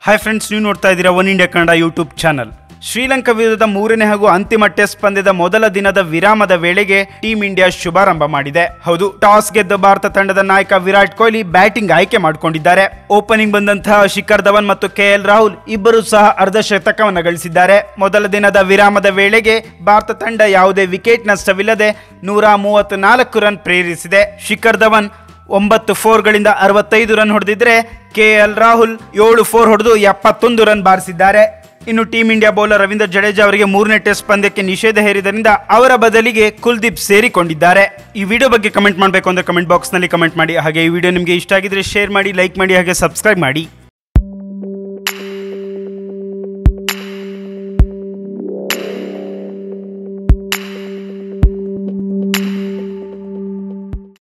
hi friends ನೀವು ನೋಡ್ತಾ ಇದ್ದೀರಾ One India Kannada YouTube channel Sri Lanka ವಿರುದ್ಧದ ಮೂರನೇ ಹಾಗೂ ಅಂತಿಮ ಟೆಸ್ಟ್ ಪಂದ್ಯದ ಮೊದಲ ದಿನದ ವಿರಾಮದ ವೇಳೆಗೆ ಟೀಂ ಇಂಡಿಯಾ ಶುಭಾರಂಭ ಮಾಡಿದೆ ಹೌದು ಟಾಸ್ ಗೆದ್ದ ಭಾರತ ತಂಡದ ನಾಯಕ ವಿರಾಟ್ ಕೊಹ್ಲಿ ಬ್ಯಾಟಿಂಗ್ ಆಯ್ಕೆ ಮಾಡಿಕೊಂಡಿದ್ದಾರೆ ಓಪನಿಂಗ್ ಬಂದಂತಹ ಶಿಖರ್ ಧವನ್ ಮತ್ತು ಕೆಎಲ್ ರಾಹುಲ್ ಇಬ್ಬರು ಸಹ ಅರ್ಧ ಶತಕವನ್ನು ಗಳಿಸಿದ್ದಾರೆ ಮೊದಲ ದಿನದ ವಿರಾಮದ ವೇಳೆಗೆ ಭಾರತ ತಂಡ ಯಾವುದೇ ವಿಕೆಟ್ ನಷ್ಟವಿಲ್ಲದೆ ನೂರ ಮೂವತ್ನಾಲ್ಕು ರನ್ ಪ್ರೇರಿಸಿದೆ ಶಿಖರ್ ಧವನ್ ಒಂಬತ್ತು ಫೋರ್ಗಳಿಂದ ಅರವತ್ತೈದು ರನ್ ಹೊಡೆದಿದ್ರೆ ಕೆ ಎಲ್ ರಾಹುಲ್ ಏಳು ಫೋರ್ ಹೊಡೆದು ಎಪ್ಪತ್ತೊಂದು ರನ್ ಬಾರಿಸಿದ್ದಾರೆ ಇನ್ನು team India bowler Ravindra Jadeja ಅವರಿಗೆ ಮೂರನೇ ಟೆಸ್ಟ್ ಪಂದ್ಯಕ್ಕೆ ನಿಷೇಧ ಹೇರಿದ್ದರಿಂದ ಅವರ ಬದಲಿಗೆ ಕುಲ್ದೀಪ್ ಸೇರಿಕೊಂಡಿದ್ದಾರೆ ಈ ವಿಡಿಯೋ ಬಗ್ಗೆ ಕಮೆಂಟ್ ಮಾಡಬೇಕು ಅಂದ್ರೆ ಕಮೆಂಟ್ ಬಾಕ್ಸ್ನಲ್ಲಿ ಕಮೆಂಟ್ ಮಾಡಿ ಹಾಗೆ ಈ ವಿಡಿಯೋ ನಿಮಗೆ ಇಷ್ಟ ಆಗಿದ್ರೆ ಶೇರ್ ಮಾಡಿ ಲೈಕ್ ಮಾಡಿ ಹಾಗೆ ಸಬ್ಸ್ಕ್ರೈಬ್ ಮಾಡಿ